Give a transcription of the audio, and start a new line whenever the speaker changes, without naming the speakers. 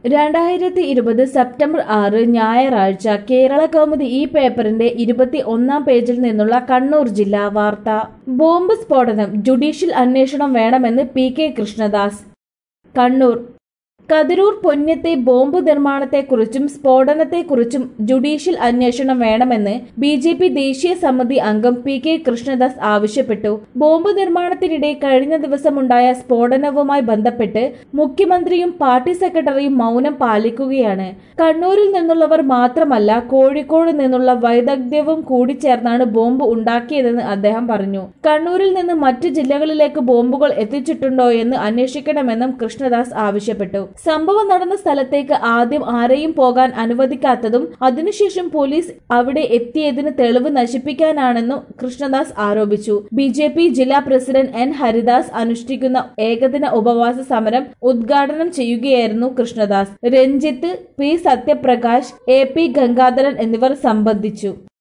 രണ്ടായിരത്തി ഇരുപത് സെപ്റ്റംബർ ആറ് ഞായറാഴ്ച കേരള കൗമുദി ഈ പേപ്പറിന്റെ ഇരുപത്തി ഒന്നാം പേജിൽ നിന്നുള്ള കണ്ണൂർ ജില്ലാ വാർത്ത ബോംബ് സ്ഫോടനം ജുഡീഷ്യൽ അന്വേഷണം വേണമെന്ന് പി കെ കൃഷ്ണദാസ് കണ്ണൂർ കതിരൂർ പൊന്യത്തെ ബോംബ് നിർമ്മാണത്തെക്കുറിച്ചും സ്ഫോടനത്തെക്കുറിച്ചും ജുഡീഷ്യൽ അന്വേഷണം വേണമെന്ന് ബി ജെ പി ദേശീയ സമിതി അംഗം പി കെ കൃഷ്ണദാസ് ആവശ്യപ്പെട്ടു ബോംബ് നിർമ്മാണത്തിനിടെ കഴിഞ്ഞ ദിവസമുണ്ടായ സ്ഫോടനവുമായി ബന്ധപ്പെട്ട് മുഖ്യമന്ത്രിയും പാർട്ടി സെക്രട്ടറിയും മൗനം പാലിക്കുകയാണ് കണ്ണൂരിൽ നിന്നുള്ളവർ മാത്രമല്ല കോഴിക്കോട് നിന്നുള്ള വൈദഗ്ധ്യവും കൂടി ചേർന്നാണ് ബോംബ് ഉണ്ടാക്കിയതെന്ന് അദ്ദേഹം പറഞ്ഞു കണ്ണൂരിൽ നിന്ന് മറ്റ് ജില്ലകളിലേക്ക് ബോംബുകൾ എത്തിച്ചിട്ടുണ്ടോ എന്ന് അന്വേഷിക്കണമെന്നും കൃഷ്ണദാസ് ആവശ്യപ്പെട്ടു സംഭവം നടന്ന സ്ഥലത്തേക്ക് ആദ്യം ആരെയും പോകാൻ അനുവദിക്കാത്തതും അതിനുശേഷം പോലീസ് അവിടെ എത്തിയതിന് തെളിവ് നശിപ്പിക്കാനാണെന്നും കൃഷ്ണദാസ് ആരോപിച്ചു ബി ജെ പി ജില്ലാ പ്രസിഡന്റ് എൻ ഹരിദാസ് അനുഷ്ഠിക്കുന്ന ഏകദിന ഉപവാസ സമരം ഉദ്ഘാടനം ചെയ്യുകയായിരുന്നു Krishnadas Ranjith P Sathyaprakash A P Gangadharan എന്നിവർ സംബന്ധിച്ചു